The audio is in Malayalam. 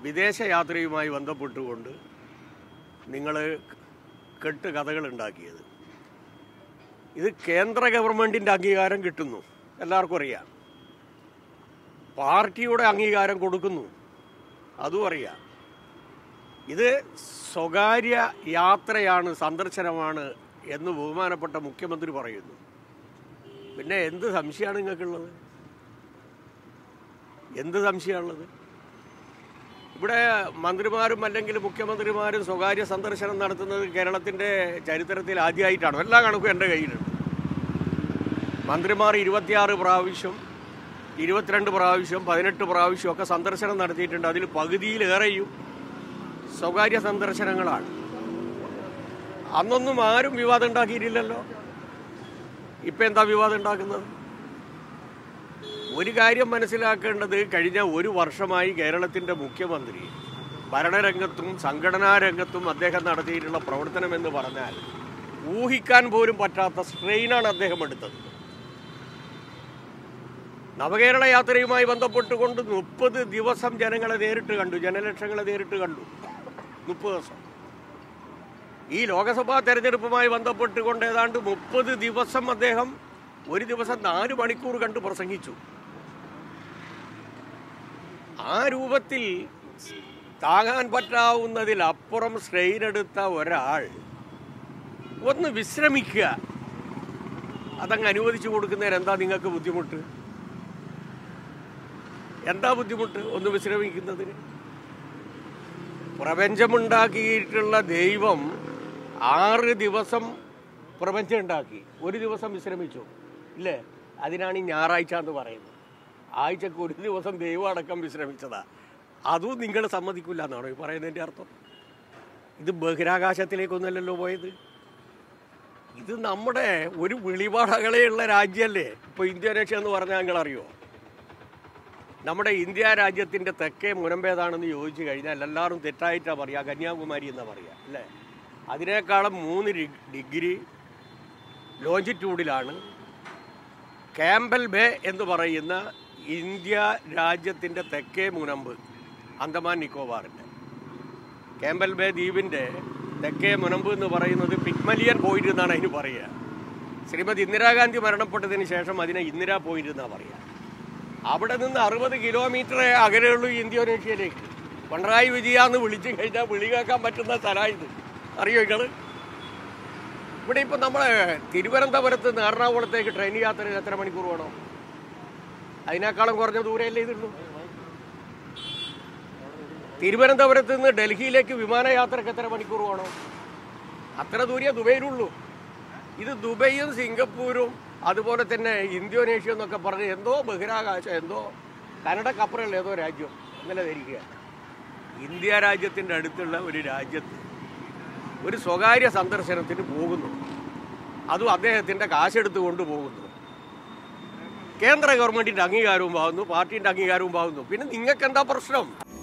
വിദേശ യാത്രയുമായി ബന്ധപ്പെട്ടുകൊണ്ട് നിങ്ങൾ കെട്ട് കഥകൾ ഉണ്ടാക്കിയത് ഇത് കേന്ദ്ര ഗവൺമെൻറ്റിൻ്റെ അംഗീകാരം കിട്ടുന്നു എല്ലാവർക്കും അറിയാം പാർട്ടിയുടെ അംഗീകാരം കൊടുക്കുന്നു അതും അറിയാം ഇത് സ്വകാര്യ യാത്രയാണ് സന്ദർശനമാണ് എന്ന് ബഹുമാനപ്പെട്ട മുഖ്യമന്ത്രി പറയുന്നു പിന്നെ എന്ത് സംശയമാണ് നിങ്ങൾക്കുള്ളത് എന്ത് സംശയമാണുള്ളത് ഇവിടെ മന്ത്രിമാരും അല്ലെങ്കിൽ മുഖ്യമന്ത്രിമാരും സ്വകാര്യ സന്ദർശനം നടത്തുന്നത് കേരളത്തിൻ്റെ ചരിത്രത്തിൽ ആദ്യമായിട്ടാണ് എല്ലാ കണക്കും എൻ്റെ കയ്യിലുണ്ട് മന്ത്രിമാർ ഇരുപത്തിയാറ് പ്രാവശ്യം ഇരുപത്തിരണ്ട് പ്രാവശ്യം പതിനെട്ട് പ്രാവശ്യം ഒക്കെ സന്ദർശനം നടത്തിയിട്ടുണ്ട് അതിൽ പകുതിയിലേറെയും സ്വകാര്യ സന്ദർശനങ്ങളാണ് അന്നൊന്നും ആരും വിവാദം ഉണ്ടാക്കിയിട്ടില്ലല്ലോ ഇപ്പം എന്താ വിവാദം ഉണ്ടാക്കുന്നത് ഒരു കാര്യം മനസ്സിലാക്കേണ്ടത് കഴിഞ്ഞ ഒരു വർഷമായി കേരളത്തിൻ്റെ മുഖ്യമന്ത്രി ഭരണരംഗത്തും സംഘടനാ രംഗത്തും അദ്ദേഹം നടത്തിയിട്ടുള്ള പ്രവർത്തനം എന്ന് പറഞ്ഞാൽ ഊഹിക്കാൻ പോലും പറ്റാത്ത സ്ട്രെയിനാണ് അദ്ദേഹം എടുത്തത് നവകേരള യാത്രയുമായി ബന്ധപ്പെട്ടുകൊണ്ട് മുപ്പത് ദിവസം ജനങ്ങളെ നേരിട്ട് കണ്ടു ജനലക്ഷങ്ങളെ നേരിട്ട് കണ്ടു മുപ്പത് ദിവസം ഈ ലോക്സഭാ തെരഞ്ഞെടുപ്പുമായി ബന്ധപ്പെട്ടുകൊണ്ട് ഏതാണ്ട് മുപ്പത് ദിവസം അദ്ദേഹം ഒരു ദിവസം നാല് മണിക്കൂർ കണ്ട് പ്രസംഗിച്ചു ആ രൂപത്തിൽ താങ്ങാൻ പറ്റാവുന്നതിലപ്പുറം സ്ട്രെയിൻ എടുത്ത ഒരാൾ ഒന്ന് വിശ്രമിക്കുക അതങ്ങ് അനുവദിച്ചു കൊടുക്കുന്നതിന് എന്താ നിങ്ങൾക്ക് ബുദ്ധിമുട്ട് എന്താ ബുദ്ധിമുട്ട് ഒന്ന് വിശ്രമിക്കുന്നതിന് പ്രപഞ്ചമുണ്ടാക്കിയിട്ടുള്ള ദൈവം ആറ് ദിവസം പ്രപഞ്ചം ഉണ്ടാക്കി ഒരു ദിവസം വിശ്രമിച്ചു ഇല്ലേ അതിനാണ് ഈ ഞായറാഴ്ച എന്ന് പറയുന്നത് ആഴ്ചക്ക് ഒരു ദിവസം ദൈവം അടക്കം വിശ്രമിച്ചതാ അതും നിങ്ങൾ സമ്മതിക്കില്ല എന്നാണോ ഈ പറയുന്നതിൻ്റെ അർത്ഥം ഇത് ബഹിരാകാശത്തിലേക്കൊന്നല്ലല്ലോ പോയത് ഇത് നമ്മുടെ ഒരു വെളിപാടകളെയുള്ള രാജ്യമല്ലേ ഇപ്പോൾ ഇന്തോനേഷ്യ എന്ന് പറഞ്ഞാൽ നിങ്ങൾ അറിയോ നമ്മുടെ ഇന്ത്യ രാജ്യത്തിൻ്റെ തെക്കേ മുനമ്പേതാണെന്ന് ചോദിച്ചു കഴിഞ്ഞാൽ എല്ലാവരും തെറ്റായിട്ടാണ് പറയുക കന്യാകുമാരി എന്നാണ് പറയുക അല്ലേ അതിനേക്കാളും മൂന്ന് ഡി- ഡിഗ്രി ലോഞ്ചിറ്റ്യൂഡിലാണ് ക്യാമ്പൽ ബേ എന്ന് പറയുന്ന ഇന്ത്യ രാജ്യത്തിൻ്റെ തെക്കേ മുനമ്പ് അന്തമാൻ നിക്കോബാറിൻ്റെ ക്യാമ്പൽ ബേ ദ്വീപിൻ്റെ തെക്കേ മുനമ്പ് എന്ന് പറയുന്നത് പിഗ്മലിയൻ പോയിന്റ് എന്നാണ് അതിന് പറയുക ശ്രീമതി ഇന്ദിരാഗാന്ധി മരണപ്പെട്ടതിന് ശേഷം അതിനെ ഇന്ദിരാ പോയിന്റ് എന്നാണ് പറയുക അവിടെ നിന്ന് അറുപത് കിലോമീറ്റർ അകലെയുള്ളൂ ഇന്തോനേഷ്യയിലേക്ക് പിണറായി വിജയ എന്ന് വിളിച്ചു കഴിഞ്ഞാൽ വിളി കേൾക്കാൻ പറ്റുന്ന സ്ഥലമായത് അറിയോ നിങ്ങള് ഇവിടെ ഇപ്പം നമ്മളെ തിരുവനന്തപുരത്ത് നിന്ന് എറണാകുളത്തേക്ക് ട്രെയിൻ യാത്രയിൽ എത്ര മണിക്കൂർ വേണം അതിനേക്കാളും കുറഞ്ഞ ദൂരമല്ലേ ഇതുള്ളൂ തിരുവനന്തപുരത്ത് നിന്ന് ഡൽഹിയിലേക്ക് വിമാനയാത്രക്ക് എത്ര മണിക്കൂർ വേണം അത്ര ദൂരേ ദുബൈയിലുള്ളൂ ഇത് ദുബൈയും സിംഗപ്പൂരും അതുപോലെ തന്നെ ഇന്തോനേഷ്യ എന്നൊക്കെ പറഞ്ഞ് എന്തോ ബഹിരാകാശം എന്തോ കനഡക്കപ്പുറമുള്ള ഏതോ രാജ്യം ഇന്നലെ ധരിക്കുക ഇന്ത്യ രാജ്യത്തിൻ്റെ അടുത്തുള്ള ഒരു രാജ്യത്ത് ഒരു സ്വകാര്യ സന്ദർശനത്തിന് പോകുന്നു അതും അദ്ദേഹത്തിൻ്റെ കാശെടുത്ത് കൊണ്ടുപോകുന്നു കേന്ദ്ര ഗവൺമെൻറ്റിൻ്റെ അംഗീകാരവും പാകുന്നു പാർട്ടീൻ്റെ അംഗീകാരവും പാകുന്നു പിന്നെ നിങ്ങൾക്ക് എന്താ പ്രശ്നം